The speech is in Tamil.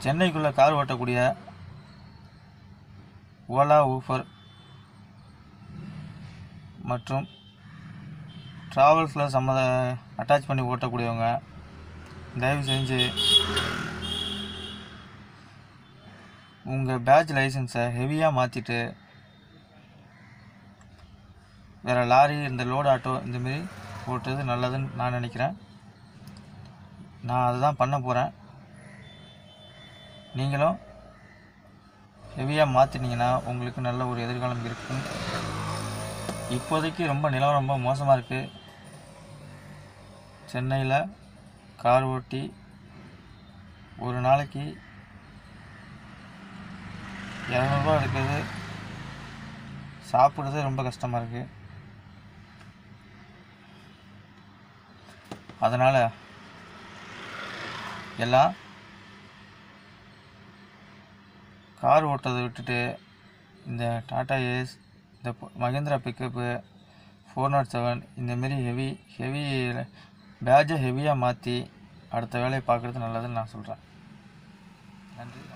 சென்னைக்குள்ளே கார் ஓட்டக்கூடிய ஓலா ஊஃபர் மற்றும் ட்ராவல்ஸில் சம்மத அட்டாச் பண்ணி ஓட்டக்கூடியவங்க தயவு செஞ்சு உங்கள் பேட்ச் லைசன்ஸை ஹெவியாக மாற்றிட்டு வேறு லாரி இந்த லோடு ஆட்டோ இந்தமாரி ஓட்டுறது நல்லதுன்னு நான் நினைக்கிறேன் நான் அதை தான் பண்ண போகிறேன் நீங்களும் ஹெவியாக மாற்றினீங்கன்னா உங்களுக்கு நல்ல ஒரு எதிர்காலம் இருக்கும் இப்போதைக்கு ரொம்ப நிலவரம் ரொம்ப மோசமாக இருக்குது சென்னையில் கார் ஓட்டி ஒரு நாளைக்கு இரநூறுபா எடுக்கிறது சாப்பிட்றது ரொம்ப கஷ்டமாக இருக்குது அதனால் எல்லாம் கார் ஓட்டுறதை விட்டுட்டு இந்த டாடா ஏஸ் இந்த ப- Mahindra pickup four naught seven இந்தமாரி ஹெவி ஹெவி பேட்சை ஹெவியாக மாற்றி அடுத்த வேலையை பார்க்குறது நல்லதுன்னு நான் சொல்கிறேன் நன்றி